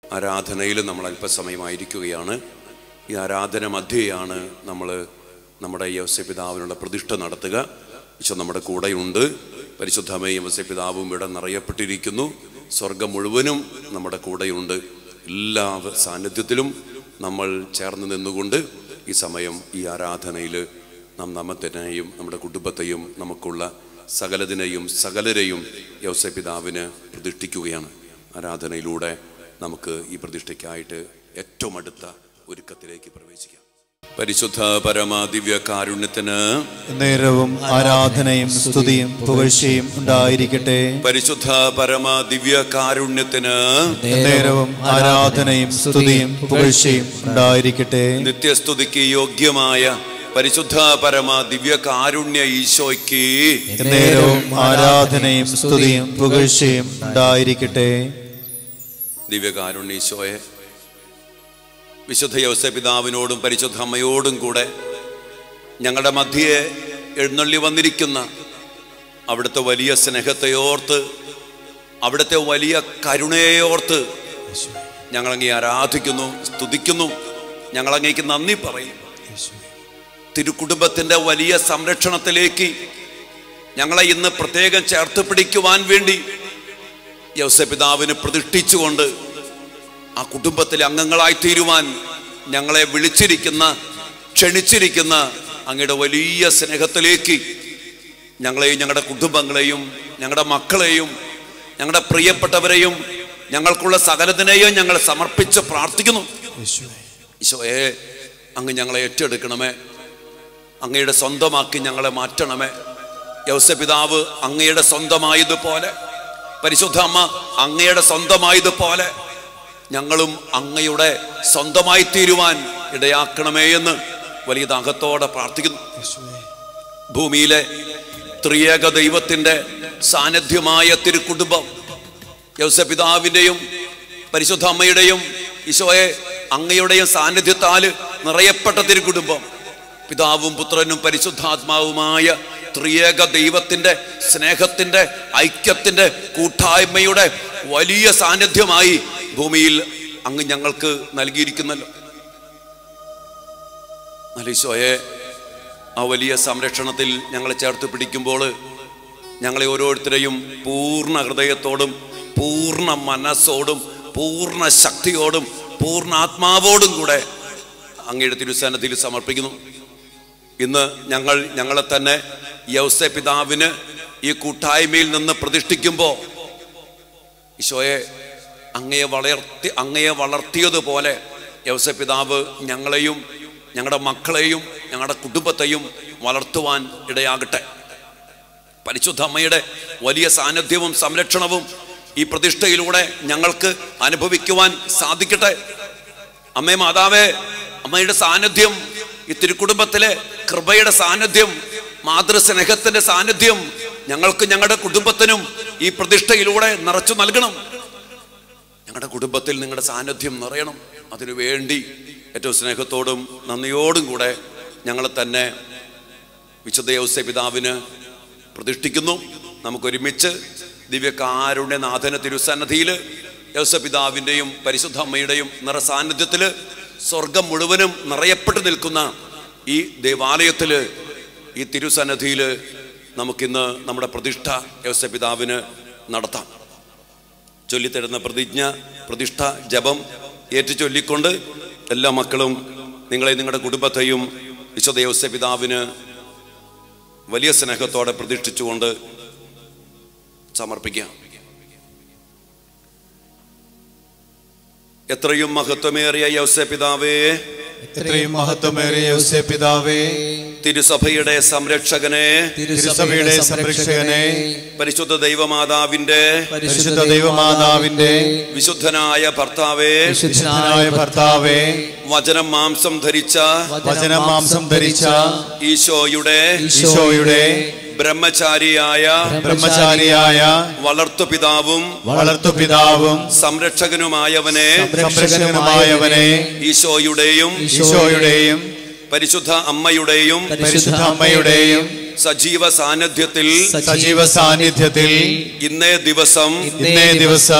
ആരാധനയിൽ നമ്മൾ അല്പസമയമായിരിക്കുകയാണ് ഈ ആരാധന മധ്യയാണ് നമ്മൾ നമ്മുടെ യോസപിതാവിനുള്ള പ്രതിഷ്ഠ നടത്തുക ഈശോ നമ്മുടെ കൂടെയുണ്ട് പരിശുദ്ധമയും യോസപിതാവും ഇവിടെ നിറയപ്പെട്ടിരിക്കുന്നു സ്വർഗം മുഴുവനും നമ്മുടെ കൂടെയുണ്ട് എല്ലാ സാന്നിധ്യത്തിലും നമ്മൾ ചേർന്ന് നിന്നുകൊണ്ട് ഈ സമയം ഈ ആരാധനയിൽ നാം നമ്മത്തിനെയും നമ്മുടെ കുടുംബത്തെയും നമുക്കുള്ള സകലതിനെയും സകലരെയും യൗസപിതാവിന് പ്രതിഷ്ഠിക്കുകയാണ് ആരാധനയിലൂടെ നമുക്ക് ഈ പ്രതിഷ്ഠയ്ക്കായിട്ട് ഏറ്റവും അടുത്ത ഒരുക്കത്തിലേക്ക് പ്രവേശിക്കാം പരിശുദ്ധ പരമ ദിവ്യ കാരുണ്യത്തിന് നേരവും ആരാധനയും സ്തുതിയും പുകഴ്ചയും ഉണ്ടായിരിക്കട്ടെ പരിശുദ്ധ പരമ ദിവ്യ കാരുണ്യത്തിന് നേരവും ആരാധനയും സ്തുതിയും പുകഴ്ചയും ഉണ്ടായിരിക്കട്ടെ നിത്യസ്തുതിക്ക് യോഗ്യമായ പരിശുദ്ധ പരമ ദിവ്യ കാരുണ്യ ഈശോയ്ക്ക് നേരവും ആരാധനയും സ്തുതിയും പുകഴ്ചയും ഉണ്ടായിരിക്കട്ടെ ദിവ്യകാരുണ്യ ഈശോയെ വിശുദ്ധ യോസപിതാവിനോടും പരിശുദ്ധ അമ്മയോടും കൂടെ ഞങ്ങളുടെ മധ്യയെ എഴുന്നള്ളി വന്നിരിക്കുന്ന അവിടുത്തെ വലിയ സ്നേഹത്തെ ഓർത്ത് അവിടുത്തെ വലിയ കരുണയെ ഓർത്ത് ഞങ്ങളങ്ങേ ആരാധിക്കുന്നു സ്തുതിക്കുന്നു ഞങ്ങളങ്ങേക്ക് നന്ദി പറയും തിരുക്കുടുംബത്തിന്റെ വലിയ സംരക്ഷണത്തിലേക്ക് ഞങ്ങളെ ഇന്ന് പ്രത്യേകം ചേർത്ത് പിടിക്കുവാൻ വേണ്ടി യൗസപിതാവിന് പ്രതിഷ്ഠിച്ചുകൊണ്ട് ആ കുടുംബത്തിലെ അംഗങ്ങളായി തീരുവാൻ ഞങ്ങളെ വിളിച്ചിരിക്കുന്ന ക്ഷണിച്ചിരിക്കുന്ന അങ്ങയുടെ വലിയ സ്നേഹത്തിലേക്ക് ഞങ്ങളെയും ഞങ്ങളുടെ കുടുംബങ്ങളെയും ഞങ്ങളുടെ മക്കളെയും ഞങ്ങളുടെ പ്രിയപ്പെട്ടവരെയും ഞങ്ങൾക്കുള്ള സകലത്തിനെയും ഞങ്ങൾ സമർപ്പിച്ച് പ്രാർത്ഥിക്കുന്നു ഈശോയെ അങ്ങ് ഞങ്ങളെ ഏറ്റെടുക്കണമേ അങ്ങയുടെ സ്വന്തമാക്കി ഞങ്ങളെ മാറ്റണമേ യൗസപിതാവ് അങ്ങയുടെ സ്വന്തമായതുപോലെ പരിശുദ്ധ അമ്മ അങ്ങയുടെ സ്വന്തമായതുപോലെ ഞങ്ങളും അങ്ങയുടെ സ്വന്തമായി തീരുവാൻ ഇടയാക്കണമേ എന്ന് വലിയ ദാഹത്തോടെ പ്രാർത്ഥിക്കുന്നു ഭൂമിയിലെ ത്രിയേക ദൈവത്തിന്റെ സാന്നിധ്യമായ തിരുക്കുടുംബം യൗസപിതാവിൻ്റെയും പരിശുദ്ധ അമ്മയുടെയും ഈശോയെ അങ്ങയുടെയും സാന്നിധ്യത്താല് നിറയപ്പെട്ട തിരുക്കുടുംബം പിതാവും പുത്രനും പരിശുദ്ധാത്മാവുമായ ത്രിയേക ദൈവത്തിന്റെ സ്നേഹത്തിന്റെ ഐക്യത്തിന്റെ കൂട്ടായ്മയുടെ വലിയ സാന്നിധ്യമായി ഭൂമിയിൽ അങ്ങ് ഞങ്ങൾക്ക് നൽകിയിരിക്കുന്നല്ലോ നലീശോയെ ആ വലിയ സംരക്ഷണത്തിൽ ഞങ്ങളെ ചേർത്ത് പിടിക്കുമ്പോൾ ഞങ്ങളെ ഓരോരുത്തരെയും പൂർണ്ണ ഹൃദയത്തോടും പൂർണ്ണ മനസ്സോടും പൂർണ്ണ ശക്തിയോടും പൂർണ്ണ ആത്മാവോടും കൂടെ അങ്ങയുടെ തിരുസന്നതിയിൽ സമർപ്പിക്കുന്നു ഇന്ന് ഞങ്ങൾ ഞങ്ങളെ തന്നെ യൗസ പിതാവിന് ഈ കൂട്ടായ്മയിൽ നിന്ന് പ്രതിഷ്ഠിക്കുമ്പോൾ ഈശോയെ അങ്ങയെ വളർത്തി അങ്ങയെ വളർത്തിയതുപോലെ യൗസ പിതാവ് ഞങ്ങളെയും ഞങ്ങളുടെ മക്കളെയും ഞങ്ങളുടെ കുടുംബത്തെയും വളർത്തുവാൻ ഇടയാകട്ടെ പരിശുദ്ധ അമ്മയുടെ വലിയ സാന്നിധ്യവും സംരക്ഷണവും ഈ പ്രതിഷ്ഠയിലൂടെ ഞങ്ങൾക്ക് അനുഭവിക്കുവാൻ സാധിക്കട്ടെ അമ്മേ മാതാവേ അമ്മയുടെ സാന്നിധ്യം ഈ തിരുക്കുടുംബത്തിലെ കൃപയുടെ സാന്നിധ്യം മാതൃസ്നേഹത്തിന്റെ സാന്നിധ്യം ഞങ്ങൾക്ക് ഞങ്ങളുടെ കുടുംബത്തിനും ഈ പ്രതിഷ്ഠയിലൂടെ നിറച്ചു നൽകണം ഞങ്ങളുടെ കുടുംബത്തിൽ നിങ്ങളുടെ സാന്നിധ്യം നിറയണം അതിനു വേണ്ടി ഏറ്റവും സ്നേഹത്തോടും നന്ദിയോടും കൂടെ ഞങ്ങളെ തന്നെ വിശുദ്ധ യൗസ പിതാവിന് പ്രതിഷ്ഠിക്കുന്നു നമുക്കൊരുമിച്ച് ദിവ്യകാരുണ്യ നാഥന തിരുസന്നധിയിൽ യൗസ പിതാവിൻ്റെയും പരിശുദ്ധ അമ്മയുടെയും നിറസാന്നിധ്യത്തിൽ സ്വർഗം മുഴുവനും നിറയപ്പെട്ടു നിൽക്കുന്ന ഈ ദേവാലയത്തിൽ ഈ തിരുസന്നധിയിൽ നമുക്കിന്ന് നമ്മുടെ പ്രതിഷ്ഠ യൗസ പിതാവിന് നടത്താം ചൊല്ലിത്തരുന്ന പ്രതിജ്ഞ പ്രതിഷ്ഠ ജപം ഏറ്റു ചൊല്ലിക്കൊണ്ട് എല്ലാ മക്കളും നിങ്ങളെ നിങ്ങളുടെ കുടുംബത്തെയും വിശുദ്ധ യൗസ പിതാവിന് വലിയ സ്നേഹത്തോടെ പ്രതിഷ്ഠിച്ചുകൊണ്ട് സമർപ്പിക്കാം എത്രയും മഹത്വമേറിയ യൗസ പിതാവേ എത്രയും മഹത്വമേറിയ യോസേ പിതാവേ തിരുസഭയുടെ സംരക്ഷകനെ തിരുസഭയുടെ സംരക്ഷകനെ പരിശുദ്ധ ദൈവമാതാവിന്റെ പരിശുദ്ധ ദൈവമാതാവിന്റെ വിശുദ്ധനായ ഭർത്താവേ വിശുദ്ധനായ ഭർത്താവേ വചനം മാംസം ധരിച്ച വചനം മാംസം ധരിച്ച ഈശോയുടെ ഈശോയുടെ ബ്രഹ്മചാരിയായ ബ്രഹ്മചാരിയായ വളർത്തുപിതാവും വളർത്തുപിതാവും സംരക്ഷകനുമായവനെ സംരക്ഷകനുമായവനെ ഈശോയുടെയും ഈശോയുടെയും പരിശുദ്ധ അമ്മയുടെയും പരിശുദ്ധ അമ്മയുടെയും സജീവ സാന്നിധ്യത്തിൽ സജീവ സാന്നിധ്യത്തിൽ ഇന്നേ ദിവസം ഇന്നേ ദിവസം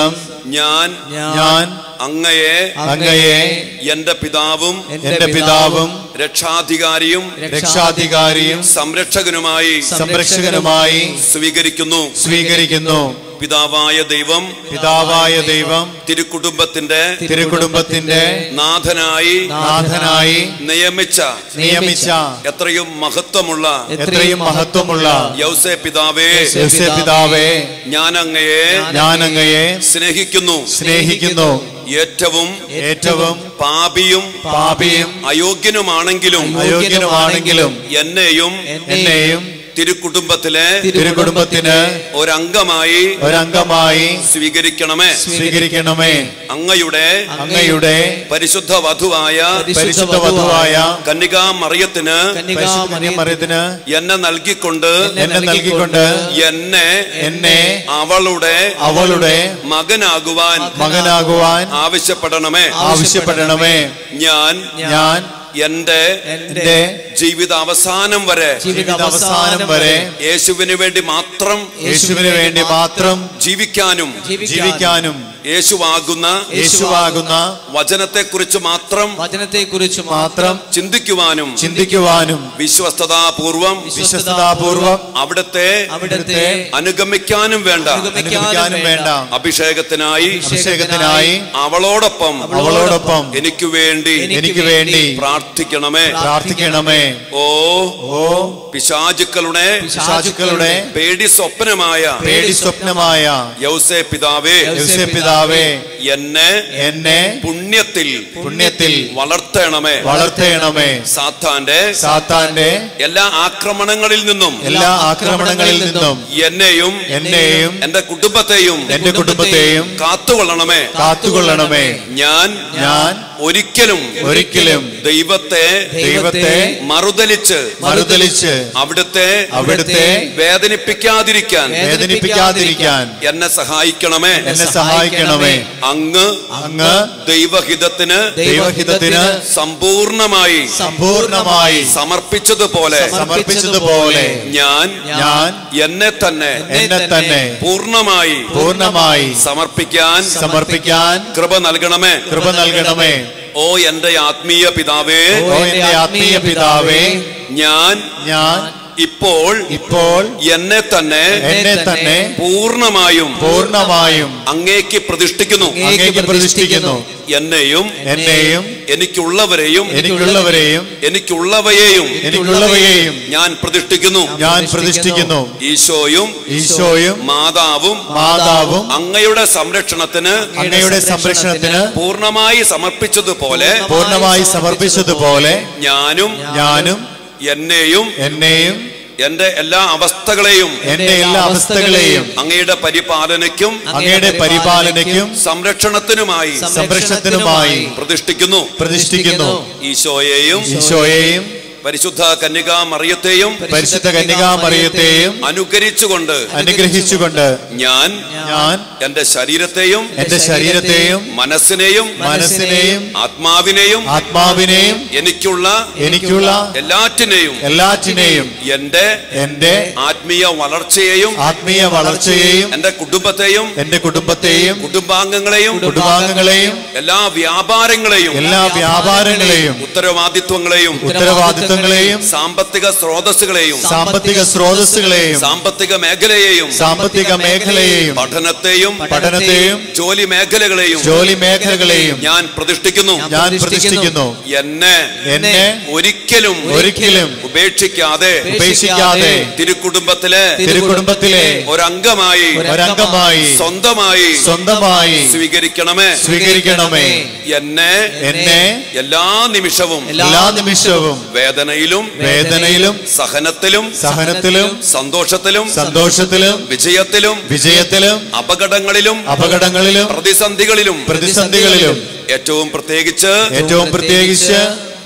ഞാൻ ഞാൻ അങ്ങയെ അങ്ങയെ എന്റെ പിതാവും എന്റെ പിതാവും രക്ഷാധികാരിയും രക്ഷാധികാരിയും സംരക്ഷകനുമായി സംരക്ഷകനുമായി സ്വീകരിക്കുന്നു സ്വീകരിക്കുന്നു പിതാവായ ദൈവം പിതാവായ ദൈവം തിരുക്കുടുംബത്തിന്റെ തിരുകുടുംബത്തിന്റെ നാഥനായി നാഥനായി നിയമിച്ച നിയമിച്ച എത്രയും മഹത്വമുള്ള എത്രയും മഹത്വമുള്ള യൗസേ പിതാവേ യൗസേ പിതാവേ ഞാൻ അങ്ങയെ ഞാൻ അങ്ങയെ സ്നേഹിക്കുന്നു സ്നേഹിക്കുന്നു ഏറ്റവും ഏറ്റവും പാപിയും പാപിയും അയോഗ്യനുമാണെങ്കിലും അയോഗ്യനുമാണെങ്കിലും എന്നെയും എന്നെയും തിരുക്കുടുംബത്തിലെ തിരുകുടുംബത്തിന് ഒരംഗമായി ഒരംഗമായി സ്വീകരിക്കണമേ സ്വീകരിക്കണമേ അങ്ങയുടെ അങ്ങയുടെ പരിശുദ്ധ വധുവായ പരിശുദ്ധ വധുവായ കന്യകാ മറിയത്തിന് പരിശുദ്ധ മറിയത്തിന് എന്നെ നൽകിക്കൊണ്ട് എന്നെ നൽകിക്കൊണ്ട് എന്നെ എന്നെ അവളുടെ അവളുടെ മകനാകുവാൻ മകനാകുവാൻ ആവശ്യപ്പെടണമേ ആവശ്യപ്പെടണമേ ഞാൻ ഞാൻ എന്റെ എന്റെ ജീവിത അവസാനം വരെ ജീവിതാവസാനം വരെ യേശുവിന് വേണ്ടി മാത്രം യേശുവിന് വേണ്ടി മാത്രം ജീവിക്കാനും ജീവിക്കാനും യേശുവാകുന്ന യേശുവാകുന്ന വചനത്തെക്കുറിച്ച് മാത്രം വചനത്തെ കുറിച്ച് മാത്രം ചിന്തിക്കുവാനും ചിന്തിക്കുവാനും വിശ്വസ്തതാപൂർവം വിശ്വസ്തതാപൂർവം അവിടുത്തെ അവിടുത്തെ അനുഗമിക്കാനും വേണ്ട അനുഗമിക്കാനും വേണ്ട അഭിഷേകത്തിനായി അഭിഷേകത്തിനായി അവളോടൊപ്പം അവളോടൊപ്പം എനിക്ക് വേണ്ടി എനിക്ക് വേണ്ടി പ്രാർത്ഥിക്കണമേ പ്രാർത്ഥിക്കണമേ ഓ ഓ പിശാചുക്കളുടെ പിശാചുക്കളുടെ പേടി സ്വപ്നമായ പേടി സ്വപ്നമായ യൗസേ പിതാവേ യൗസേ പിതാവേ എന്നെ എന്നെ പുണ്യത്തിൽ പുണ്യത്തിൽ വളർത്തണമേ വളർത്തേണമേ സാത്താന്റെ സാത്താന്റെ എല്ലാ ആക്രമണങ്ങളിൽ നിന്നും എല്ലാ ആക്രമണങ്ങളിൽ നിന്നും എന്നെയും എന്നെയും എന്റെ കുടുംബത്തെയും എന്റെ കുടുംബത്തെയും കാത്തുകൊള്ളണമേ കാത്തുകൊള്ളണമേ ഞാൻ ഞാൻ ഒരിക്കലും ഒരിക്കലും ദൈവത്തെ ദൈവത്തെ മറുതലിച്ച് മറുതലിച്ച് അവിടുത്തെ അവിടുത്തെ വേദനിപ്പിക്കാതിരിക്കാൻ വേദനിപ്പിക്കാതിരിക്കാൻ എന്നെ സഹായിക്കണമേ എന്നെ സഹായിക്കണമേ അങ്ങ് അങ്ങ് ദൈവഹിതത്തിന് ദൈവഹിതത്തിന് സമ്പൂർണമായി സമ്പൂർണമായി സമർപ്പിച്ചതുപോലെ സമർപ്പിച്ചതുപോലെ ഞാൻ ഞാൻ എന്നെ തന്നെ എന്നെ തന്നെ പൂർണ്ണമായി പൂർണ്ണമായി സമർപ്പിക്കാൻ സമർപ്പിക്കാൻ കൃപ നൽകണമേ കൃപ നൽകണമേ ഓ എന്റെ ആത്മീയ പിതാവേ ഓ എന്റെ ആത്മീയ പിതാവേ ഞാൻ ഞാൻ ഇപ്പോൾ ഇപ്പോൾ എന്നെ തന്നെ എന്നെ തന്നെ പൂർണ്ണമായും പൂർണ്ണമായും അങ്ങേക്ക് പ്രതിഷ്ഠിക്കുന്നു അങ്ങേക്ക് പ്രതിഷ്ഠിക്കുന്നു എന്നെയും എന്നെയും എനിക്കുള്ളവരെയും എനിക്കുള്ളവരെയും എനിക്കുള്ളവയെയും എനിക്കുള്ളവയെയും ഞാൻ പ്രതിഷ്ഠിക്കുന്നു ഞാൻ പ്രതിഷ്ഠിക്കുന്നു ഈശോയും ഈശോയും മാതാവും മാതാവും അങ്ങയുടെ സംരക്ഷണത്തിന് അങ്ങയുടെ സംരക്ഷണത്തിന് പൂർണ്ണമായി സമർപ്പിച്ചതുപോലെ പൂർണ്ണമായി സമർപ്പിച്ചതുപോലെ ഞാനും ഞാനും എന്നെയും എന്നെയും എന്റെ എല്ലാ അവസ്ഥകളെയും എന്റെ എല്ലാ അവസ്ഥകളെയും അങ്ങയുടെ പരിപാലനയ്ക്കും അങ്ങയുടെ പരിപാലനയ്ക്കും സംരക്ഷണത്തിനുമായി സംരക്ഷണത്തിനുമായി പ്രതിഷ്ഠിക്കുന്നു പ്രതിഷ്ഠിക്കുന്നു ഈശോയെയും ഈശോയെയും പരിശുദ്ധ കന്യക മറിയത്തെയും പരിശുദ്ധ കന്യകാമറിയത്തെയും അനുകരിച്ചുകൊണ്ട് അനുഗ്രഹിച്ചുകൊണ്ട് ഞാൻ ഞാൻ എന്റെ ശരീരത്തെയും എന്റെ ശരീരത്തെയും മനസ്സിനെയും മനസ്സിനെയും ആത്മാവിനെയും ആത്മാവിനെയും എനിക്കുള്ള എനിക്കുള്ള എല്ലാറ്റിനെയും എല്ലാറ്റിനെയും എന്റെ എന്റെ ആത്മീയ വളർച്ചയെയും ആത്മീയ വളർച്ചയെയും എന്റെ കുടുംബത്തെയും എന്റെ കുടുംബത്തെയും കുടുംബാംഗങ്ങളെയും കുടുംബാംഗങ്ങളെയും എല്ലാ വ്യാപാരങ്ങളെയും എല്ലാ വ്യാപാരങ്ങളെയും ഉത്തരവാദിത്വങ്ങളെയും ഉത്തരവാദിത്വങ്ങളെയും സാമ്പത്തിക സ്രോതസ്സുകളെയും സാമ്പത്തിക സ്രോതസ്സുകളെയും സാമ്പത്തിക മേഖലയെയും സാമ്പത്തിക മേഖലയെയും പഠനത്തെയും പഠനത്തെയും ജോലി മേഖലകളെയും ജോലി മേഖലകളെയും ഞാൻ പ്രതിഷ്ഠിക്കുന്നു ഞാൻ പ്രതിഷ്ഠിക്കുന്നു എന്നെ എന്നെ ഒരിക്കലും ഒരിക്കലും ഉപേക്ഷിക്കാതെ ഉപേക്ഷിക്കാതെ തിരുക്കുടുംബത്തിലെ തിരുകുടുംബത്തിലെ ഒരംഗമായി ഒരംഗമായി സ്വന്തമായി സ്വന്തമായി സ്വീകരിക്കണമേ സ്വീകരിക്കണമേ എന്നെ എന്നെ എല്ലാ നിമിഷവും എല്ലാ നിമിഷവും വേദനയിലും വേദനയിലും സഹനത്തിലും സഹനത്തിലും സന്തോഷത്തിലും സന്തോഷത്തിലും വിജയത്തിലും വിജയത്തിലും അപകടങ്ങളിലും അപകടങ്ങളിലും പ്രതിസന്ധികളിലും പ്രതിസന്ധികളിലും ഏറ്റവും പ്രത്യേകിച്ച് ഏറ്റവും പ്രത്യേകിച്ച്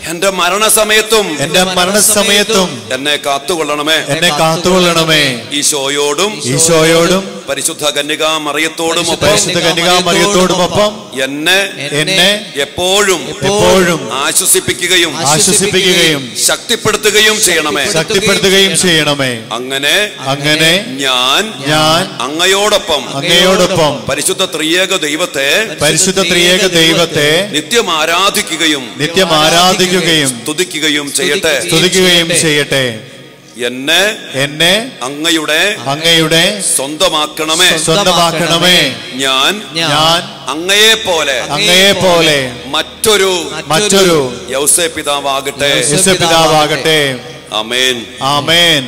എന്റെ മരണസമയത്തും എന്റെ മരണസമയത്തും എന്നെ കാത്തുകൊള്ളണമേ എന്നെ കാത്തുകൊള്ളണമേ ഈശോയോടും ഈശോയോടും പരിശുദ്ധ കന്യക മറിയത്തോടും ഒപ്പം പരിശുദ്ധ കന്യകാമറിയത്തോടുമൊപ്പം എന്നെ എന്നെ എപ്പോഴും എപ്പോഴും ആശ്വസിപ്പിക്കുകയും ആശ്വസിപ്പിക്കുകയും ശക്തിപ്പെടുത്തുകയും ചെയ്യണമേ ശക്തിപ്പെടുത്തുകയും ചെയ്യണമേ അങ്ങനെ അങ്ങനെ ഞാൻ ഞാൻ അങ്ങയോടൊപ്പം അങ്ങയോടൊപ്പം പരിശുദ്ധ ത്രിയേക ദൈവത്തെ പരിശുദ്ധ ത്രിയേക ദൈവത്തെ നിത്യം ആരാധിക്കുകയും നിത്യം ആരാധിക്കുകയും സ്തുതിക്കുകയും ചെയ്യട്ടെ സ്തുതിക്കുകയും ചെയ്യട്ടെ എന്നെ എന്നെ അങ്ങയുടെ അങ്ങയുടെ സ്വന്തമാക്കണമേ സ്വന്തമാക്കണമേ ഞാൻ ഞാൻ അങ്ങയെ പോലെ അങ്ങയെ പോലെ മറ്റൊരു മറ്റൊരു യൗസേ പിതാവാകട്ടെ യേശുപിതാവാകട്ടെ അമേൻ ആമേൻ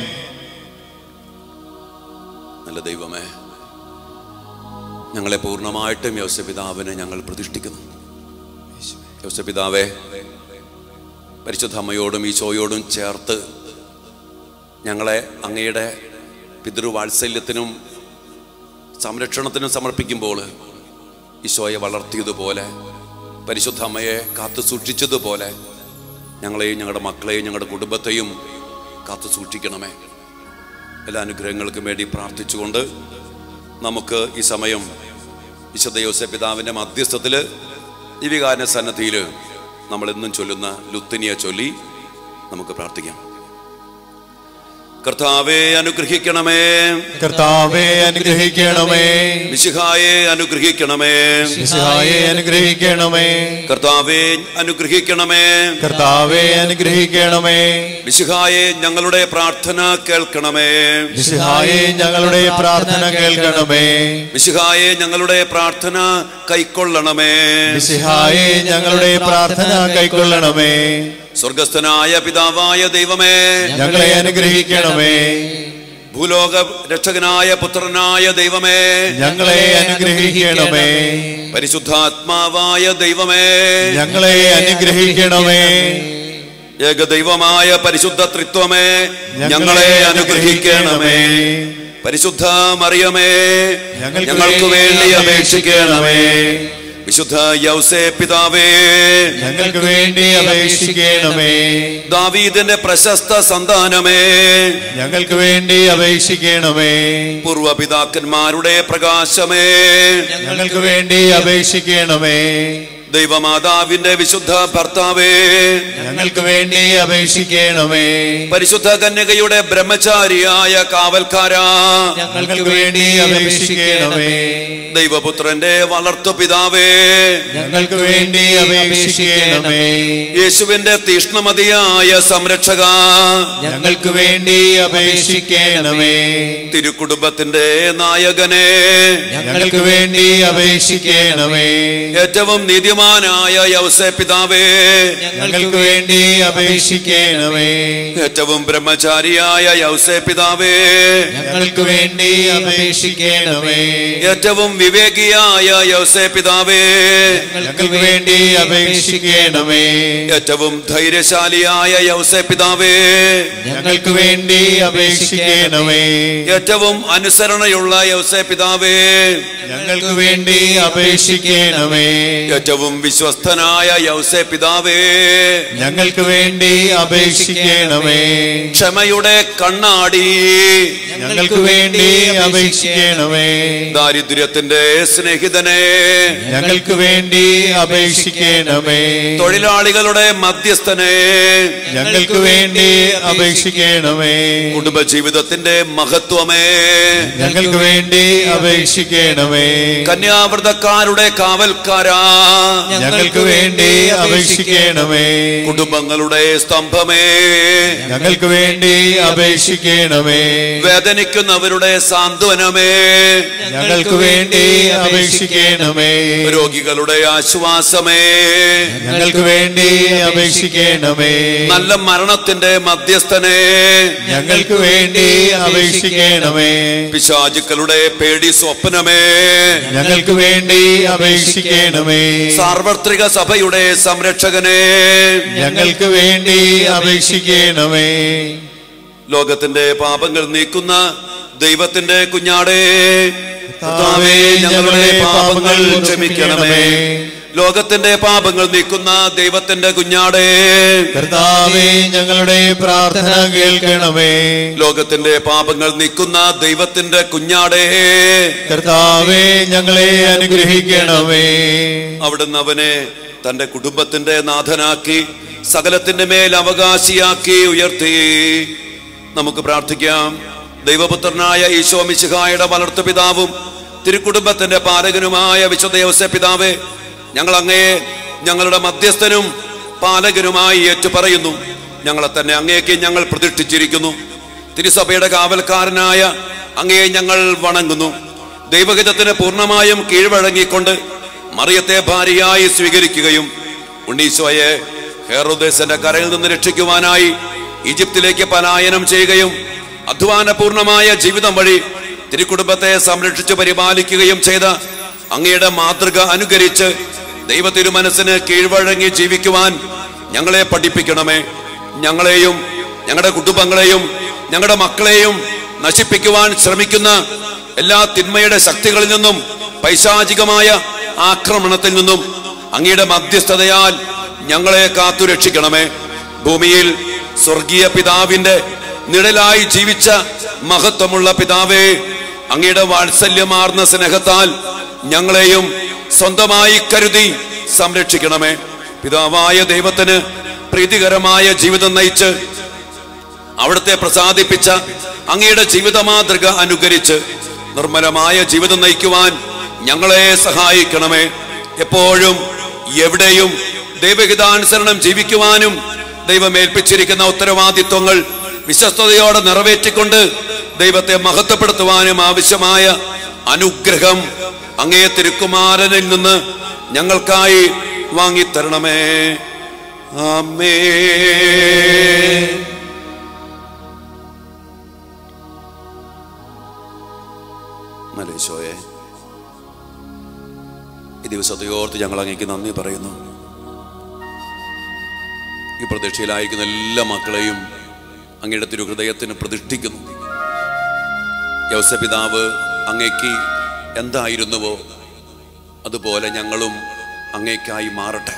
നല്ല ദൈവമേ ഞങ്ങളെ പൂർണ്ണമായിട്ടും യൗസപിതാവിനെ ഞങ്ങൾ പ്രതിഷ്ഠിക്കുന്നു യൗസപിതാവെ പരിശുദ്ധ അമ്മയോടും ഈശോയോടും ചേർത്ത് ഞങ്ങളെ അങ്ങയുടെ പിതൃവാത്സല്യത്തിനും സംരക്ഷണത്തിനും സമർപ്പിക്കുമ്പോൾ ഈശോയെ വളർത്തിയതുപോലെ പരിശുദ്ധ അമ്മയെ കാത്തു സൂക്ഷിച്ചതുപോലെ ഞങ്ങളെയും ഞങ്ങളുടെ മക്കളെയും ഞങ്ങളുടെ കുടുംബത്തെയും കാത്തു സൂക്ഷിക്കണമേ എല്ലാ അനുഗ്രഹങ്ങൾക്കും വേണ്ടി പ്രാർത്ഥിച്ചുകൊണ്ട് നമുക്ക് ഈ സമയം വിശുദ്ധ യോസെ പിതാവിൻ്റെ മധ്യസ്ഥത്തിൽ ദിവികാരന സന്നദ്ധിയിൽ നമ്മളെന്നും ചൊല്ലുന്ന ലുത്തിനിയെ ചൊല്ലി നമുക്ക് പ്രാർത്ഥിക്കാം കർത്താവെ അനുഗ്രഹിക്കണമേ കർത്താവെ അനുഗ്രഹിക്കണമേ മിശിഹായെ അനുഗ്രഹിക്കണമേ മിശിഹായെ അനുഗ്രഹിക്കണമേ കർത്താവെ അനുഗ്രഹിക്കണമേ കർത്താവെ അനുഗ്രഹിക്കണമേ മിശിഹായെ ഞങ്ങളുടെ പ്രാർത്ഥന കേൾക്കണമേ മിശിഹായെ ഞങ്ങളുടെ പ്രാർത്ഥന കേൾക്കണമേ മിശിഹായെ ഞങ്ങളുടെ പ്രാർത്ഥന കൈക്കൊള്ളണമേ മിശിഹായെ ഞങ്ങളുടെ പ്രാർത്ഥന കൈക്കൊള്ളണമേ സ്വർഗസ്ഥനായ പിതാവായ ദൈവമേ ഞങ്ങളെ അനുഗ്രഹിക്കണമേ ഭൂലോക രക്ഷകനായ പുത്രനായ ദൈവമേ ഞങ്ങളെ അനുഗ്രഹിക്കണമേ പരിശുദ്ധാത്മാവായ ദൈവമേ ഞങ്ങളെ അനുഗ്രഹിക്കണമേ ഏകദൈവമായ പരിശുദ്ധ ത്രിത്വമേ ഞങ്ങളെ അനുഗ്രഹിക്കണമേ പരിശുദ്ധ മറിയമേ ഞങ്ങൾക്ക് ഞങ്ങൾക്ക് വേണ്ടി വേണ്ടി അപേക്ഷിക്കണമേ വിശുദ്ധ യൗസേ പിതാവേ ഞങ്ങൾക്ക് വേണ്ടി അപേക്ഷിക്കണമേ ദാവീദിന്റെ പ്രശസ്ത സന്താനമേ ഞങ്ങൾക്ക് വേണ്ടി അപേക്ഷിക്കണമേ പൂർവപിതാക്കന്മാരുടെ പ്രകാശമേ ഞങ്ങൾക്ക് വേണ്ടി അപേക്ഷിക്കണമേ ദൈവമാതാവിന്റെ വിശുദ്ധ ഭർത്താവേ ഞങ്ങൾക്ക് വേണ്ടി അപേക്ഷിക്കണമേ പരിശുദ്ധ കന്യകയുടെ ബ്രഹ്മചാരിയായ കാവൽക്കാരാ ഞങ്ങൾക്ക് വേണ്ടി അപേക്ഷിക്കണമേ ദൈവപുത്രന്റെ വളർത്തു പിതാവേ ഞങ്ങൾക്ക് വേണ്ടി അപേക്ഷിക്കണമേ യേശുവിന്റെ തീഷ്ണമതിയായ സംരക്ഷക ഞങ്ങൾക്ക് വേണ്ടി അപേക്ഷിക്കണമേ തിരുക്കുടുംബത്തിന്റെ നായകനെ ഞങ്ങൾക്ക് വേണ്ടി അപേക്ഷിക്കണമേ ഏറ്റവും നീതിമാനായ യൗസേ പിതാവേ ഞങ്ങൾക്ക് വേണ്ടി അപേക്ഷിക്കണമേ ഏറ്റവും ബ്രഹ്മചാരിയായ യൗസേ പിതാവേ ഞങ്ങൾക്ക് വേണ്ടി അപേക്ഷിക്കണമേ ഏറ്റവും വിവേകിയായ യൗസേ പിതാവേ ഞങ്ങൾക്ക് വേണ്ടി അപേക്ഷിക്കണമേ ഏറ്റവും ധൈര്യശാലിയായ യൗസേ പിതാവേ ഞങ്ങൾക്ക് വേണ്ടി അപേക്ഷിക്കണമേ ഏറ്റവും അനുസരണയുള്ള യൗസേ പിതാവേ ഞങ്ങൾക്ക് വേണ്ടി അപേക്ഷിക്കണമേ ഏറ്റവും വിശ്വസ്തനായ യൗസേ പിതാവേ ഞങ്ങൾക്ക് വേണ്ടി അപേക്ഷിക്കണമേ ക്ഷമയുടെ കണ്ണാടി ഞങ്ങൾക്ക് വേണ്ടി അപേക്ഷിക്കണമേ ദാരിദ്ര്യത്തിന്റെ സ്നേഹിതനെ ഞങ്ങൾക്ക് വേണ്ടി അപേക്ഷിക്കണമേ തൊഴിലാളികളുടെ മധ്യസ്ഥനെ ഞങ്ങൾക്ക് വേണ്ടി അപേക്ഷിക്കണമേ കുടുംബജീവിതത്തിന്റെ മഹത്വമേ ഞങ്ങൾക്ക് വേണ്ടി അപേക്ഷിക്കണമേ കന്യാവ്രതക്കാരുടെ കാവൽക്കാരാ ഞങ്ങൾക്ക് വേണ്ടി അപേക്ഷിക്കണമേ കുടുംബങ്ങളുടെ സ്തംഭമേ ഞങ്ങൾക്ക് വേണ്ടി അപേക്ഷിക്കണമേ വേദനിക്കുന്നവരുടെ സാന്ത്വനമേ ഞങ്ങൾക്ക് വേണ്ടി അപേക്ഷിക്കണമേ രോഗികളുടെ ആശ്വാസമേ ഞങ്ങൾക്ക് വേണ്ടി അപേക്ഷിക്കണമേ നല്ല മരണത്തിന്റെ മധ്യസ്ഥനെ ഞങ്ങൾക്ക് വേണ്ടി അപേക്ഷിക്കണമേ പിശാചുക്കളുടെ പേടി സ്വപ്നമേ ഞങ്ങൾക്ക് വേണ്ടി അപേക്ഷിക്കണമേ സാർവത്രിക സഭയുടെ സംരക്ഷകനെ ഞങ്ങൾക്ക് വേണ്ടി അപേക്ഷിക്കണമേ ലോകത്തിന്റെ പാപങ്ങൾ നീക്കുന്ന ദൈവത്തിന്റെ കുഞ്ഞാടേ കർത്താവേ, ഞങ്ങളുടെ പാപങ്ങൾ ക്ഷമിക്കണമേ ലോകത്തിന്റെ പാപങ്ങൾ നീക്കുന്ന ദൈവത്തിന്റെ കുഞ്ഞാടേ കർത്താവേ ഞങ്ങളുടെ പ്രാർത്ഥന കേൾക്കണമേ ലോകത്തിന്റെ പാപങ്ങൾ നീക്കുന്ന ദൈവത്തിന്റെ കുഞ്ഞാടേ കർത്താവേ ഞങ്ങളെ അനുഗ്രഹിക്കണമേ അവിടുന്ന് അവനെ തന്റെ കുടുംബത്തിന്റെ നാഥനാക്കി സകലത്തിന്റെ മേൽ അവകാശിയാക്കി ഉയർത്തി നമുക്ക് പ്രാർത്ഥിക്കാം ദൈവപുത്രനായ ഈശോ മിശിഹായുടെ വളർത്തു പിതാവും തിരുക്കുടുംബത്തിന്റെ പാലകനുമായ വിശുദ്ധ യോസെ പിതാവേ ഞങ്ങൾ അങ്ങയെ ഞങ്ങളുടെ മധ്യസ്ഥനും പാലകനുമായി ഏറ്റുപറയുന്നു ഞങ്ങളെ തന്നെ അങ്ങേക്ക് ഞങ്ങൾ പ്രതിഷ്ഠിച്ചിരിക്കുന്നു തിരുസഭയുടെ കാവൽക്കാരനായ അങ്ങയെ ഞങ്ങൾ വണങ്ങുന്നു ദൈവഹിതത്തിന് പൂർണ്ണമായും കീഴ്വഴങ്ങിക്കൊണ്ട് മറിയത്തെ ഭാര്യയായി സ്വീകരിക്കുകയും ഉണ്ണീശോയെ ഹെറുദേശന്റെ കരയിൽ നിന്ന് രക്ഷിക്കുവാനായി ഈജിപ്തിലേക്ക് പലായനം ചെയ്യുകയും അധ്വാനപൂർണമായ ജീവിതം വഴി തിരുക്കുടുംബത്തെ സംരക്ഷിച്ചു പരിപാലിക്കുകയും ചെയ്ത അങ്ങയുടെ മാതൃക അനുകരിച്ച് ദൈവ തിരുമനസ്സിന് കീഴ്വഴങ്ങി ജീവിക്കുവാൻ ഞങ്ങളെ പഠിപ്പിക്കണമേ ഞങ്ങളെയും ഞങ്ങളുടെ കുടുംബങ്ങളെയും ഞങ്ങളുടെ മക്കളെയും നശിപ്പിക്കുവാൻ ശ്രമിക്കുന്ന എല്ലാ തിന്മയുടെ ശക്തികളിൽ നിന്നും പൈശാചികമായ ആക്രമണത്തിൽ നിന്നും അങ്ങയുടെ മധ്യസ്ഥതയാൽ ഞങ്ങളെ കാത്തു രക്ഷിക്കണമേ ഭൂമിയിൽ സ്വർഗീയ പിതാവിന്റെ നിഴലായി ജീവിച്ച മഹത്വമുള്ള പിതാവേ അങ്ങയുടെ വാത്സല്യമാർന്ന സ്നേഹത്താൽ ഞങ്ങളെയും സ്വന്തമായി കരുതി സംരക്ഷിക്കണമേ പിതാവായ ദൈവത്തിന് പ്രീതികരമായ ജീവിതം നയിച്ച് അവിടുത്തെ പ്രസാദിപ്പിച്ച അങ്ങയുടെ ജീവിത മാതൃക അനുകരിച്ച് നിർമ്മലമായ ജീവിതം നയിക്കുവാൻ ഞങ്ങളെ സഹായിക്കണമേ എപ്പോഴും എവിടെയും ദൈവഹിതാനുസരണം ജീവിക്കുവാനും ദൈവമേൽപ്പിച്ചിരിക്കുന്ന ഉത്തരവാദിത്വങ്ങൾ വിശ്വസ്തയോടെ നിറവേറ്റിക്കൊണ്ട് ദൈവത്തെ മഹത്വപ്പെടുത്തുവാനും ആവശ്യമായ അനുഗ്രഹം അങ്ങേ തിരുക്കുമാരനിൽ നിന്ന് ഞങ്ങൾക്കായി വാങ്ങിത്തരണമേ ആമേ മലേശോയെ ഈ ദിവസത്തെ ഓർത്ത് ഞങ്ങൾ അങ്ങേക്ക് നന്ദി പറയുന്നു ഈ പ്രതീക്ഷയിലായിരിക്കുന്ന എല്ലാ മക്കളെയും അങ്ങയുടെ തിരുഹൃദയത്തിന് പ്രതിഷ്ഠിക്കുന്നു യവസപിതാവ് അങ്ങേക്ക് എന്തായിരുന്നുവോ അതുപോലെ ഞങ്ങളും അങ്ങേക്കായി മാറട്ടെ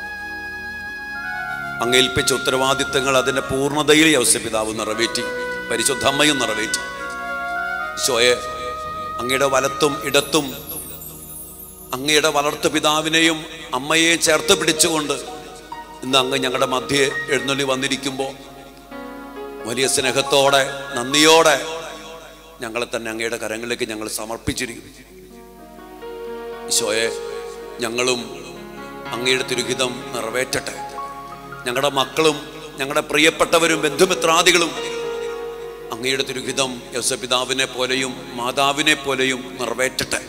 അങ്ങേൽപ്പിച്ച ഉത്തരവാദിത്തങ്ങൾ അതിന്റെ പൂർണ്ണതയിൽ യവസപിതാവ് നിറവേറ്റി പരിശുദ്ധ അമ്മയും നിറവേറ്റി ഈശോയെ അങ്ങയുടെ വലത്തും ഇടത്തും അങ്ങയുടെ വളർത്തു പിതാവിനെയും അമ്മയെയും ചേർത്ത് പിടിച്ചുകൊണ്ട് ഇന്ന് അങ്ങ് ഞങ്ങളുടെ മധ്യേ എഴുന്നള്ളി വന്നിരിക്കുമ്പോൾ വലിയ സ്നേഹത്തോടെ നന്ദിയോടെ ഞങ്ങളെ തന്നെ അങ്ങയുടെ കരങ്ങളിലേക്ക് ഞങ്ങൾ സമർപ്പിച്ചിരിക്കുന്നു ഈശോയെ ഞങ്ങളും അങ്ങയുടെ തിരുഹിതം നിറവേറ്റട്ടെ ഞങ്ങളുടെ മക്കളും ഞങ്ങളുടെ പ്രിയപ്പെട്ടവരും ബന്ധുമിത്രാദികളും അങ്ങയുടെ തിരുഹിതം യവസപിതാവിനെ പോലെയും മാതാവിനെ പോലെയും നിറവേറ്റട്ടെ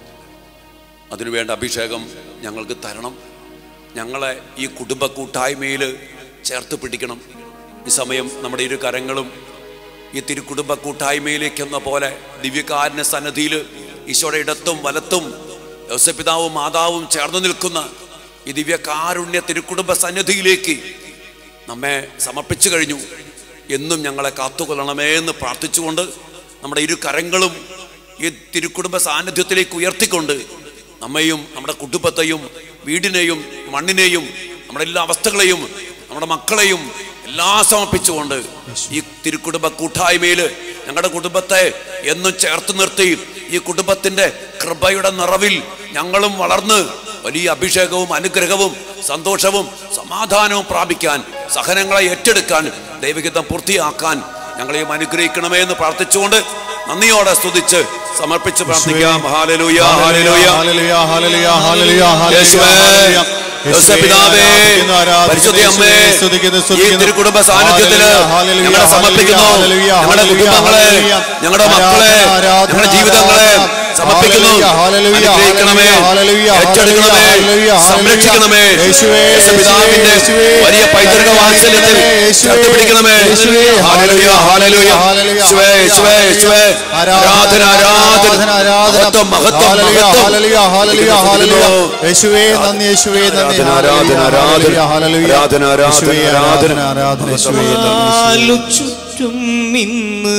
അതിനുവേണ്ട അഭിഷേകം ഞങ്ങൾക്ക് തരണം ഞങ്ങളെ ഈ കുടുംബ കൂട്ടായ്മയിൽ ചേർത്ത് പിടിക്കണം ഈ സമയം നമ്മുടെ ഇരു കരങ്ങളും ഈ തിരുക്കുടുംബ കൂട്ടായ്മയിലേക്ക് എന്ന പോലെ ദിവ്യകാരുണ്യ സന്നദ്ധിയിൽ ഈശോയുടെ ഇടത്തും വലത്തും യോസപിതാവും മാതാവും ചേർന്ന് നിൽക്കുന്ന ഈ ദിവ്യകാരുണ്യ തിരുക്കുടുംബ സന്നിധിയിലേക്ക് നമ്മെ സമർപ്പിച്ചു കഴിഞ്ഞു എന്നും ഞങ്ങളെ കാത്തുകൊള്ളണമേ എന്ന് പ്രാർത്ഥിച്ചുകൊണ്ട് നമ്മുടെ ഇരു കരങ്ങളും ഈ തിരുക്കുടുംബ സാന്നിധ്യത്തിലേക്ക് ഉയർത്തിക്കൊണ്ട് നമ്മയും നമ്മുടെ കുടുംബത്തെയും വീടിനെയും മണ്ണിനെയും നമ്മുടെ എല്ലാ അവസ്ഥകളെയും നമ്മുടെ മക്കളെയും എല്ലാം സമർപ്പിച്ചുകൊണ്ട് ഈ തിരുക്കുടുംബ കൂട്ടായ്മയിൽ ഞങ്ങളുടെ കുടുംബത്തെ എന്നും ചേർത്ത് നിർത്തി ഈ കുടുംബത്തിന്റെ കൃപയുടെ നിറവിൽ ഞങ്ങളും വളർന്ന് വലിയ അഭിഷേകവും അനുഗ്രഹവും സന്തോഷവും സമാധാനവും പ്രാപിക്കാൻ സഹനങ്ങളെ ഏറ്റെടുക്കാൻ ദൈവഹിതം പൂർത്തിയാക്കാൻ ഞങ്ങളെയും അനുഗ്രഹിക്കണമേ എന്ന് പ്രാർത്ഥിച്ചുകൊണ്ട് നന്ദിയോടെ സ്തുതിച്ച് സമർപ്പിച്ച് പ്രാർത്ഥിക്കാം hallelujah hallelujah hallelujah, hallelujah, hallelujah, hallelujah, യേശുവേ, ഹല്ലേലൂയ. യേശുവേ പിതാവേ, ആരാധിക്കുന്നു, ആരാധിക്കുന്നു, പരിശുദ്ധ അമ്മേ, യേശുവേ, സ്തുതിക്കുന്നു, ഈ സ്തുതിക്കുന്നു. തിരുക്കുടുംബ സാന്നിധ്യത്തില് ഹല്ലേലൂയ, ഹല്ലേലൂയ, ഞങ്ങളെ സമർപ്പിക്കുന്നു ഹല്ലേലൂയ, ഞങ്ങളുടെ ഹല്ലേലൂയ, കുടുംബങ്ങളെ ഹല്ലേലൂയ. ഞങ്ങളുടെ മക്കളെ ആരാധന, ഞങ്ങളുടെ ജീവിതങ്ങളെ ആരാധന. സമർപ്പിക്കുന്നു ഹല്ലേലൂയ, ഹല്ലേലൂയ, അനുഗ്രഹിക്കണമേ ഹല്ലേലൂയ, ഏറ്റെടുക്കണമേ ഹല്ലേലൂയ, ഹല്ലേലൂയ. സംരക്ഷിക്കണമേ യേശുവേ, യേശുപിതാവിന്റെ യേശുവേ, വലിയ പൈതൃക വാത്സല്യത്തിൽ യേശുവേ, ചേർത്ത് പിടിക്കണമേ യേശുവേ, ഹാലലൂയ ഹാലലൂയ ഹല്ലേലൂയ, യേശുവേ യേശുവേ യേശുവേ ആരാധന ആരാധന മഹത്വം മഹത്വം ഹല്ലേലൂയ, മഹത്വം ഹല്ലേലൂയ, ഹല്ലേലൂയ, ഹല്ലേലൂയ. യേശുവേ നന്ദി യേശുവേ നന്ദി ആരാധന, ആരാധന, ഹല്ലേലൂയ, ഹല്ലേലൂയ. ആരാധന, ആരാധന, യേശുവേ, ആരാധന. ആരാധന ആരാധന യേശുവേ നന്ദി. നാലു ചുറ്റും നിന്ന്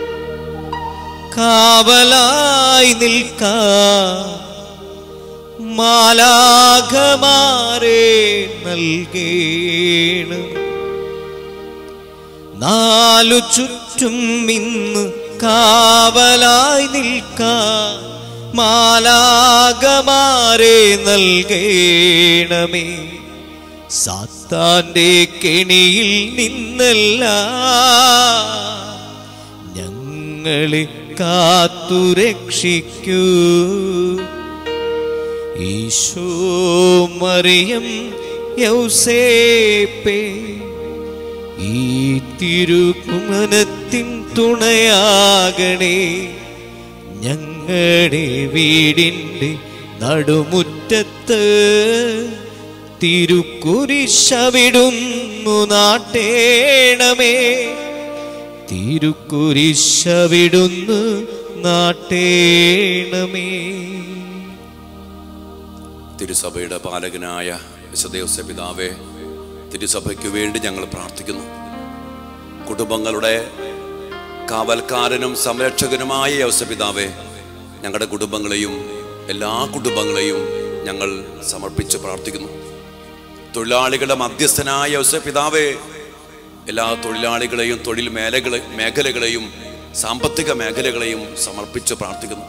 കാവലായി നിൽക്ക മാലാഖമാരെ നൽകേണം നാലു ചുറ്റും ഇന്ന് കാവലായി നിൽക്കാൻ മാലാകമാരെ നൽകേണമേ സാത്താന്റെ കെണിയിൽ നിന്നല്ല ഞങ്ങളെ കാത്തുരക്ഷിക്കൂ ഈശോ മറിയം യൗസേപ്പേ ഈ തിരുകുമനത്തിൻ തുണയാകണേ ഞങ്ങളുടെ വീടിൻ്റെ നടുമുറ്റത്ത് തിരുക്കുരിശവിടുന്നു നാട്ടേണമേ തിരുക്കുരിശവിടുന്നു നാട്ടേണമേ തിരുസഭയുടെ പാലകനായ വിശുദ്ധ പിതാവേ തിരുസഭയ്ക്ക് വേണ്ടി ഞങ്ങൾ പ്രാർത്ഥിക്കുന്നു കുടുംബങ്ങളുടെ കാവൽക്കാരനും സംരക്ഷകനുമായ യൗസപിതാവേ ഞങ്ങളുടെ കുടുംബങ്ങളെയും എല്ലാ കുടുംബങ്ങളെയും ഞങ്ങൾ സമർപ്പിച്ച് പ്രാർത്ഥിക്കുന്നു തൊഴിലാളികളുടെ മധ്യസ്ഥനായ യൗസപിതാവേ എല്ലാ തൊഴിലാളികളെയും തൊഴിൽ മേഖല മേഖലകളെയും സാമ്പത്തിക മേഖലകളെയും സമർപ്പിച്ച് പ്രാർത്ഥിക്കുന്നു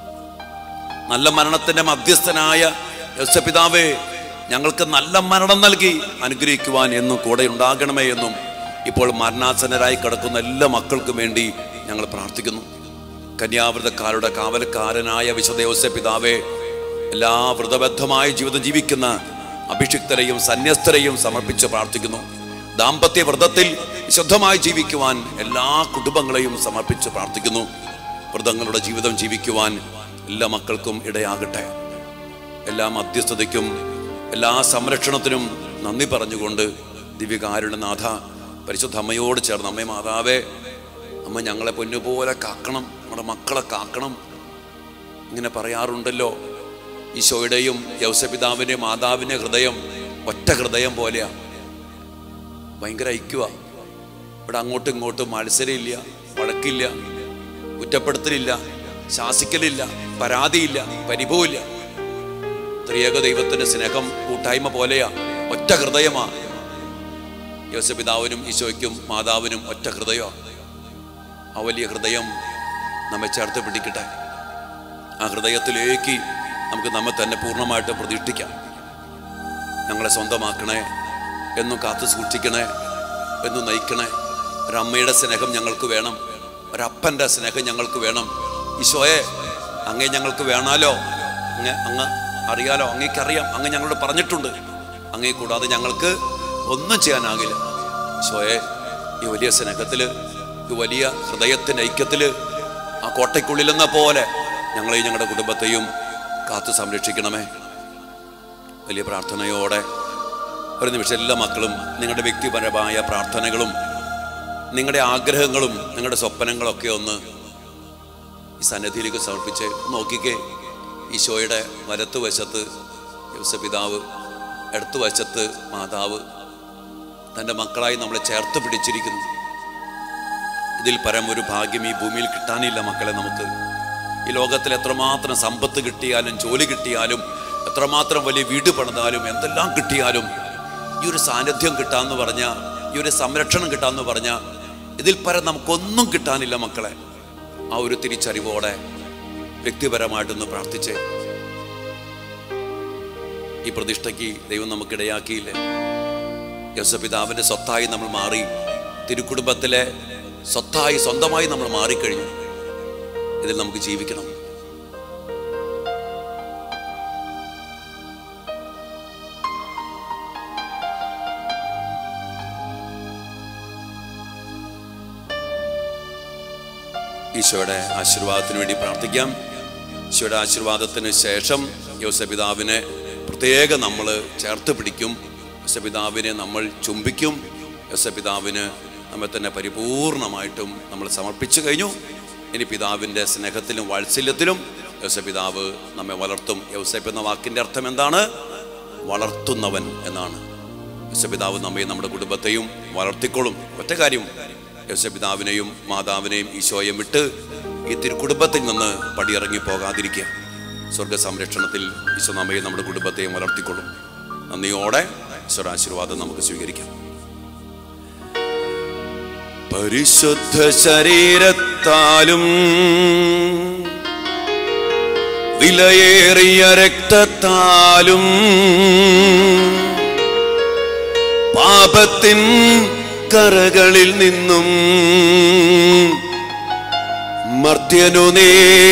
നല്ല മരണത്തിന്റെ മധ്യസ്ഥനായ യൗസപിതാവേ ഞങ്ങൾക്ക് നല്ല മരണം നൽകി അനുഗ്രഹിക്കുവാൻ എന്നും കൂടെ ഉണ്ടാകണമേ എന്നും ഇപ്പോൾ മരണാസന്നരായി കിടക്കുന്ന എല്ലാ മക്കൾക്കും വേണ്ടി ഞങ്ങൾ പ്രാർത്ഥിക്കുന്നു കന്യാവ്രതക്കാരുടെ കാവൽക്കാരനായ വിശുദ്ധ യൗസപിതാവേ എല്ലാ വ്രതബദ്ധമായ ജീവിതം ജീവിക്കുന്ന അഭിഷിക്തരെയും സന്യസ്തരെയും സമർപ്പിച്ച് പ്രാർത്ഥിക്കുന്നു ദാമ്പത്യ വ്രതത്തിൽ വിശുദ്ധമായി ജീവിക്കുവാൻ എല്ലാ കുടുംബങ്ങളെയും സമർപ്പിച്ച് പ്രാർത്ഥിക്കുന്നു വ്രതങ്ങളുടെ ജീവിതം ജീവിക്കുവാൻ എല്ലാ മക്കൾക്കും ഇടയാകട്ടെ എല്ലാ മധ്യസ്ഥതയ്ക്കും എല്ലാ സംരക്ഷണത്തിനും നന്ദി പറഞ്ഞുകൊണ്ട് ദിവ്യകാരുടെ നാഥ പരിശുദ്ധ അമ്മയോട് ചേർന്ന് അമ്മേ മാതാവേ അമ്മ ഞങ്ങളെ പൊന്നുപോലെ കാക്കണം നമ്മുടെ മക്കളെ കാക്കണം ഇങ്ങനെ പറയാറുണ്ടല്ലോ ഈശോയുടെയും യൗസപിതാവിൻ്റെയും മാതാവിൻ്റെ ഹൃദയം ഒറ്റ ഹൃദയം പോലെയാ ഭയങ്കര ഐക്യവാ ഇവിടെ അങ്ങോട്ടും ഇങ്ങോട്ടും മത്സരമില്ല വഴക്കില്ല കുറ്റപ്പെടുത്തലില്ല ശാസിക്കലില്ല പരാതിയില്ല പരിഭവമില്ല ത്രിയേക ദൈവത്തിന്റെ സ്നേഹം കൂട്ടായ്മ പോലെയാ ഒറ്റ ഹൃദയമാ യോസപിതാവിനും ഈശോയ്ക്കും മാതാവിനും ഒറ്റ ഹൃദയമാണ് ആ വലിയ ഹൃദയം നമ്മെ ചേർത്ത് പിടിക്കട്ടെ ആ ഹൃദയത്തിലേക്ക് നമുക്ക് നമ്മെ തന്നെ പൂർണ്ണമായിട്ട് പ്രതിഷ്ഠിക്കാം ഞങ്ങളെ സ്വന്തമാക്കണേ എന്നും കാത്തു സൂക്ഷിക്കണേ എന്നും നയിക്കണേ ഒരമ്മയുടെ സ്നേഹം ഞങ്ങൾക്ക് വേണം ഒരപ്പൻ്റെ സ്നേഹം ഞങ്ങൾക്ക് വേണം ഈശോയെ അങ്ങേ ഞങ്ങൾക്ക് വേണാലോ അങ്ങ് അങ്ങ് അറിയാലോ അങ്ങേക്കറിയാം അങ്ങ് ഞങ്ങളോട് പറഞ്ഞിട്ടുണ്ട് അങ്ങേ കൂടാതെ ഞങ്ങൾക്ക് ഒന്നും ചെയ്യാനാകില്ല ഈശോയെ ഈ വലിയ സ്നേഹത്തില് ഈ വലിയ ഹൃദയത്തിൻ്റെ ഐക്യത്തില് ആ കോട്ടയ്ക്കുള്ളിലെന്ന പോലെ ഞങ്ങളെയും ഞങ്ങളുടെ കുടുംബത്തെയും കാത്തു സംരക്ഷിക്കണമേ വലിയ പ്രാർത്ഥനയോടെ ഒരു നിമിഷം എല്ലാ മക്കളും നിങ്ങളുടെ വ്യക്തിപരമായ പ്രാർത്ഥനകളും നിങ്ങളുടെ ആഗ്രഹങ്ങളും നിങ്ങളുടെ സ്വപ്നങ്ങളൊക്കെ ഒന്ന് ഈ സന്നിധിയിലേക്ക് സമർപ്പിച്ച് നോക്കിക്കേ ഈശോയുടെ വലത്ത് വശത്ത് യോസപിതാവ് ഇടത്ത് വശത്ത് മാതാവ് തൻ്റെ മക്കളായി നമ്മളെ ചേർത്ത് പിടിച്ചിരിക്കുന്നു ഇതിൽ പരം ഒരു ഭാഗ്യം ഈ ഭൂമിയിൽ കിട്ടാനില്ല മക്കളെ നമുക്ക് ഈ ലോകത്തിൽ എത്രമാത്രം സമ്പത്ത് കിട്ടിയാലും ജോലി കിട്ടിയാലും എത്രമാത്രം വലിയ വീട് പണിതാലും എന്തെല്ലാം കിട്ടിയാലും ഈ ഒരു സാന്നിധ്യം കിട്ടാന്ന് പറഞ്ഞ ഈ ഒരു സംരക്ഷണം കിട്ടാന്ന് പറഞ്ഞ ഇതിൽ പരം നമുക്കൊന്നും കിട്ടാനില്ല മക്കളെ ആ ഒരു തിരിച്ചറിവോടെ വ്യക്തിപരമായിട്ടൊന്ന് പ്രാർത്ഥിച്ചേ ഈ പ്രതിഷ്ഠയ്ക്ക് ദൈവം നമുക്കിടയാക്കിയില്ലേ യോസപിതാവിന്റെ സ്വത്തായി നമ്മൾ മാറി തിരുക്കുടുംബത്തിലെ സ്വത്തായി സ്വന്തമായി നമ്മൾ മാറിക്കഴിഞ്ഞു ഇതിൽ നമുക്ക് ജീവിക്കണം ഈശോയുടെ ആശീർവാദത്തിന് വേണ്ടി പ്രാർത്ഥിക്കാം ഈശോയുടെ ആശീർവാദത്തിന് ശേഷം യോസപിതാവിനെ പ്രത്യേകം നമ്മൾ ചേർത്ത് പിടിക്കും യോസപിതാവിനെ നമ്മൾ ചുംബിക്കും യോസപിതാവിന് നമ്മെ തന്നെ പരിപൂർണമായിട്ടും നമ്മൾ സമർപ്പിച്ചു കഴിഞ്ഞു ഇനി പിതാവിൻ്റെ സ്നേഹത്തിലും വാത്സല്യത്തിലും യോസപിതാവ് നമ്മെ വളർത്തും യോസഫ് എന്ന വാക്കിൻ്റെ അർത്ഥം എന്താണ് വളർത്തുന്നവൻ എന്നാണ് യോസപിതാവ് നമ്മയും നമ്മുടെ കുടുംബത്തെയും വളർത്തിക്കൊള്ളും ഒറ്റ കാര്യം യോസപിതാവിനെയും മാതാവിനെയും ഈശോയും വിട്ട് ഈ തിരുക്കുടുംബത്തിൽ നിന്ന് പടിയിറങ്ങി പോകാതിരിക്കുക സ്വർഗ സംരക്ഷണത്തിൽ ഈശ്വനാമയെ നമ്മുടെ കുടുംബത്തെയും വളർത്തിക്കൊള്ളും നന്ദിയോടെ ഈശ്വര ആശീർവാദം നമുക്ക് സ്വീകരിക്കാം പരിശുദ്ധ ശരീരത്താലും വിലയേറിയ രക്തത്താലും പാപത്തിൻ കറകളിൽ നിന്നും മർത്യനു നീ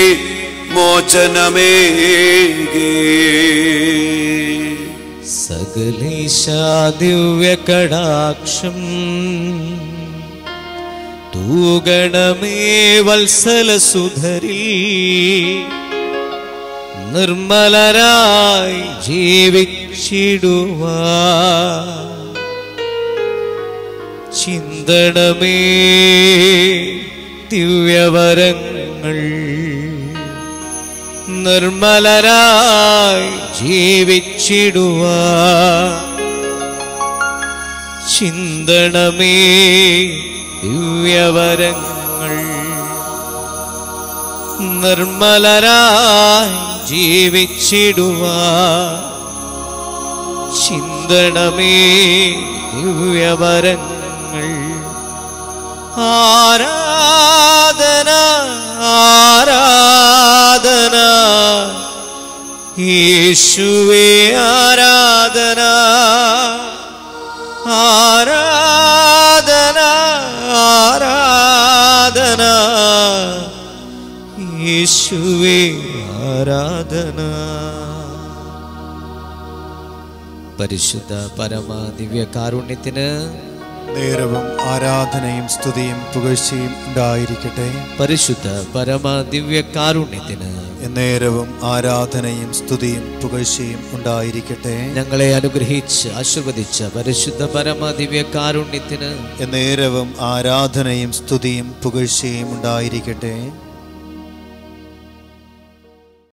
മോചനമേകേ സകലേശാദിവ്യ കടാക്ഷം തൂഗണമേ വത്സല സുധരി നിർമ്മലരായി ജീവിച്ചിടുവാ ചിന്തണമേ ദിവ്യവരങ്ങൾ നിർമ്മലരായി ജീവിച്ചിടുവാ ചിന്തണമേ ദിവ്യവരങ്ങൾ നിർമ്മലരായി ജീവിച്ചിടുവാ ചിന്തണമേ ദിവ്യവരങ്ങൾ ആരാധന ആരാധന യേശുവേ ആരാധന ആരാധന ആരാധന യേശുവേ ആരാധന പരിശുദ്ധ പരമ ദിവ്യ കാരുണ്യത്തിന് നേരവും ആരാധനയും സ്തുതിയും പുകഴ്ചയും ഉണ്ടായിരിക്കട്ടെ പരിശുദ്ധ പരമ ദിവ്യ കാരുണ്യത്തിന് എന്നേരവും ആരാധനയും സ്തുതിയും പുകഴ്ചയും ഉണ്ടായിരിക്കട്ടെ ഞങ്ങളെ അനുഗ്രഹിച്ച് ആശീർവദിച്ച പരിശുദ്ധ പരമ ദിവ്യ കാരുണ്യത്തിന് എന്നേരവും ആരാധനയും സ്തുതിയും പുകഴ്ചയും ഉണ്ടായിരിക്കട്ടെ